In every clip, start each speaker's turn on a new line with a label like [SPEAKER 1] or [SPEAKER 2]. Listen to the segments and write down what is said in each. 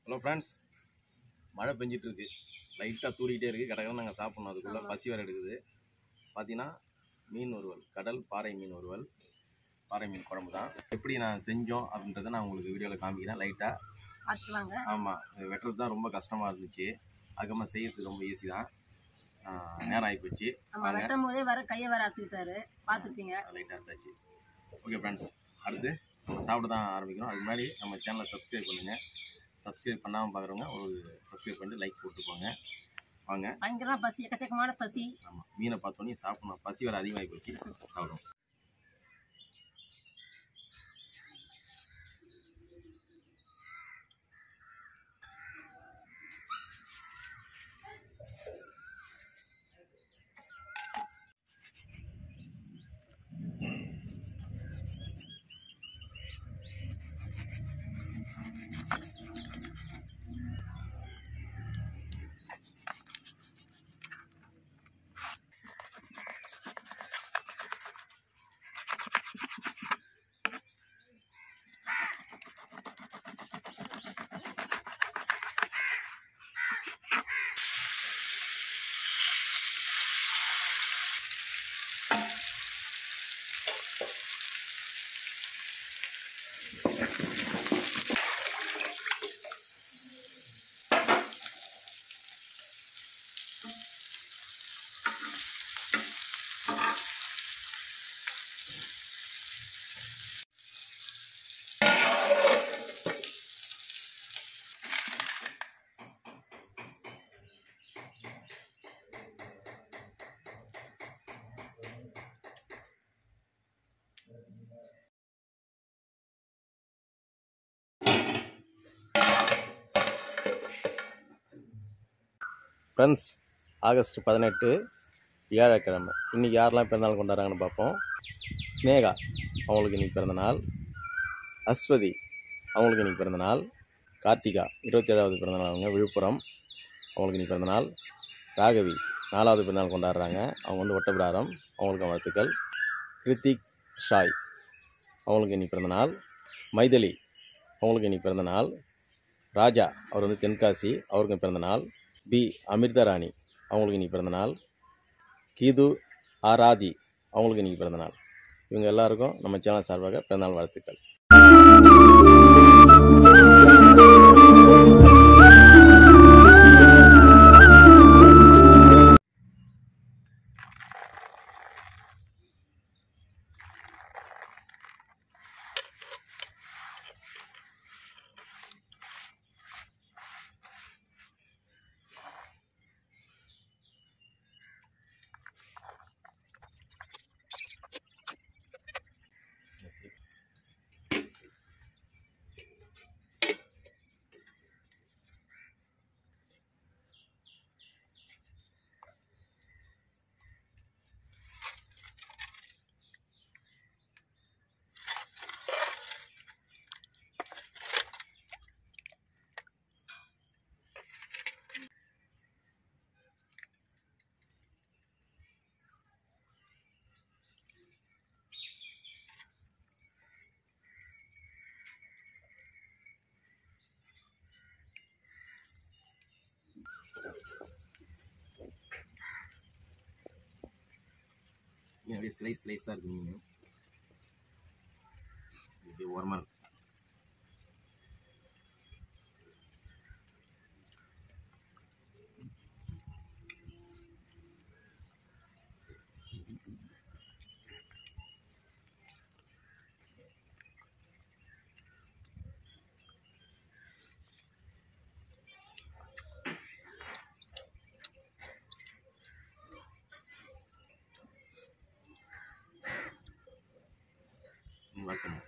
[SPEAKER 1] Hello friends மழை பெஞ்சிட்டு இருக்கு லைட்டாக தூரிக்கிட்டே இருக்குது கடற்கரை நாங்கள் சாப்பிட்ணும் அதுக்குள்ளே
[SPEAKER 2] ஆமா.
[SPEAKER 1] பசி வேறு எடுக்குது பார்த்தீங்கன்னா மீன் வறுவல் கடல் பாறை மீன் வறுவல் பாறை மீன் குழம்பு தான் எப்படி நான் செஞ்சோம் அப்படின்றத நான் உங்களுக்கு வீடியோவில் காமிக்கிறேன் லைட்டாக
[SPEAKER 2] பார்த்துக்கலாங்க
[SPEAKER 1] ஆமாம் வெட்டுறது தான் ரொம்ப கஷ்டமாக இருந்துச்சு அதுக்கப்புறமா செய்யறது ரொம்ப ஈஸி தான் ஆஹ் நேரம் ஆகிப்போச்சு
[SPEAKER 2] நம்ம
[SPEAKER 1] வாங்க.
[SPEAKER 2] வெட்டும் போதே வர கையை வர அறுத்துக்கிட்டாரு பார்த்துருப்பீங்க
[SPEAKER 1] லைட்டாக இருந்தாச்சு ஓகே ஃப்ரெண்ட்ஸ் அடுத்து நம்ம சாப்பிட தான் ஆரம்பிக்கிறோம் அதுக்கு முன்னாடி நம்ம சேனலை சப்ஸ்கிரைப் பண்ணுங்கள் சப்ஸ்கிரைப் பண்ணாமல் பார்க்குறவங்க ஒரு சப்ஸ்கிரைப் பண்ணிட்டு லைக் போட்டு போங்க வாங்க
[SPEAKER 2] பயங்கரமா பசி எக்கச்சக்கமான பசி
[SPEAKER 1] ஆமாம் மீனை பார்த்தோன்னே சாப்பிடணும் பசி வேறு அதிகமாகி போச்சு சாப்பிடும் ஃப்ரெண்ட்ஸ் ஆகஸ்ட் பதினெட்டு வியாழக்கிழமை இன்றைக்கி யாரெல்லாம் பிறந்தநாள் கொண்டாடுறாங்கன்னு பார்ப்போம் ஸ்னேகா அவங்களுக்கு இன்றைக்கி பிறந்த நாள் அஸ்வதி அவங்களுக்கு இன்றைக்கி பிறந்த நாள் கார்த்திகா இருபத்தி ஏழாவது பிறந்தநாள் அவங்க விழுப்புரம் அவங்களுக்கு இன்றைக்கி பிறந்த நாள் ராகவி நாலாவது பிறந்தநாள் கொண்டாடுறாங்க அவங்க வந்து ஒட்டப்பிடாரம் அவங்களுக்கு வாழ்த்துக்கள் கிருத்திக் ஷாய் அவங்களுக்கு இன்றைக்கி பிறந்த நாள் மைதிலி அவங்களுக்கு இன்றைக்கி பிறந்த நாள் ராஜா அவர் வந்து தென்காசி அவருக்கும் பிறந்த நாள் பி அமிர்தராணி அவங்களுக்கு இன்றைக்கி பிறந்த நாள் கீது ஆராதி அவங்களுக்கு இன்றைக்கி பிறந்த நாள் இவங்க எல்லாருக்கும் நம்ம சேனல் சார்பாக பிறந்தநாள் வாழ்த்துக்கள் மீன் அப்படியே ஸ்லைஸ் ஸ்லைஸாக இருக்குது மீன் இப்படி ஓரமாக இருக்கு மீன் வளர்க்கணும்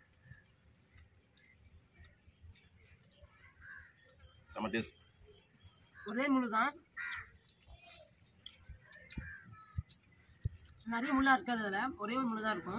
[SPEAKER 1] செம்ம டேஸ்ட்
[SPEAKER 2] ஒரே முள்ளு தான் நிறைய முள்ளா இருக்காது அதில் ஒரே ஒரு முள்ளு தான் இருக்கும்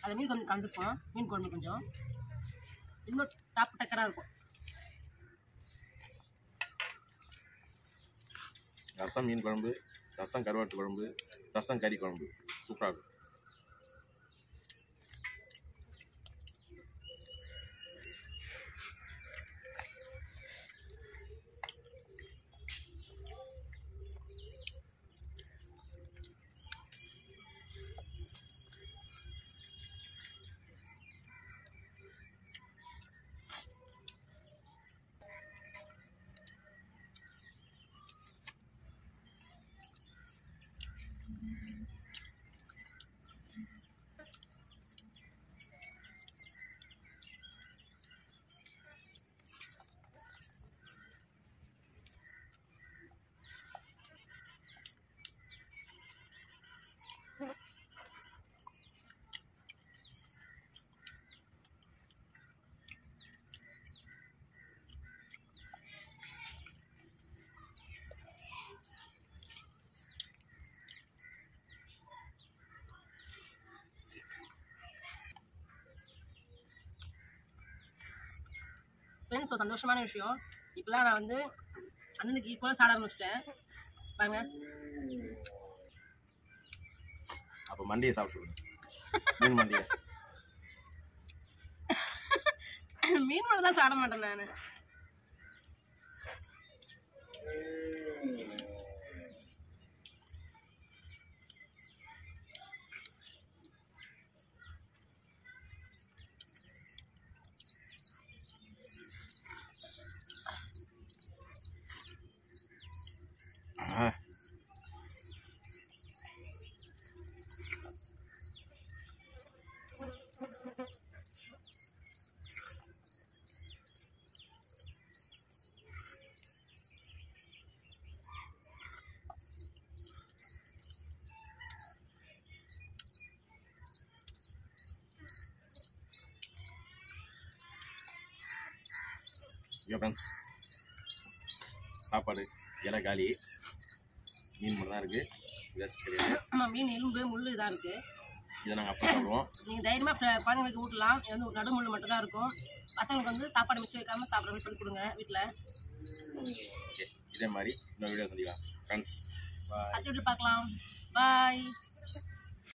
[SPEAKER 2] அது மீன் கொஞ்சம் கலந்துருப்போம் மீன் குழம்பு கொஞ்சம் இன்னும் டாப் டக்கராக இருக்கும்
[SPEAKER 3] ரசம் மீன் குழம்பு ரசம் கருவாட்டு குழம்பு ரசம் கறி குழம்பு சூப்பராக இருக்கும்
[SPEAKER 2] ஃப்ரெண்ட்ஸ் ஒரு சந்தோஷமான விஷயம் இப்போலாம் நான் வந்து அண்ணனுக்கு ஈக்குவலாக சாட ஆரம்பிச்சிட்டேன் பாருங்க
[SPEAKER 3] அப்போ மண்டியை சாப்பிட்டு மீன் மண்டியை
[SPEAKER 2] மீன் மட்டும் தான் சாட மாட்டேன் நான்
[SPEAKER 3] ஆ ஐயோ ஃப்ரெண்ட்ஸ் சாப்பாடு இலை காலி மீன் மட்டும் தான் இருக்குது வேஸ்ட் கிடையாது
[SPEAKER 2] ஆமாம் மீன் எலும்பு முள் இதாக இருக்குது
[SPEAKER 3] இதை நாங்கள் அப்போ சாப்பிடுவோம்
[SPEAKER 2] நீங்கள் தைரியமாக குழந்தைங்களுக்கு ஊட்டலாம் இது வந்து நடு முள் மட்டும் தான் இருக்கும் பசங்களுக்கு வந்து சாப்பாடு மிச்சம் வைக்காமல் சாப்பிட்றன்னு சொல்லி கொடுங்க வீட்டில்
[SPEAKER 3] ஓகே இதே மாதிரி இன்னொரு வீடியோ சந்திக்கலாம் ஃப்ரெண்ட்ஸ் பாய்
[SPEAKER 2] அடுத்த வீட்டில் பார்க்கலாம் பாய்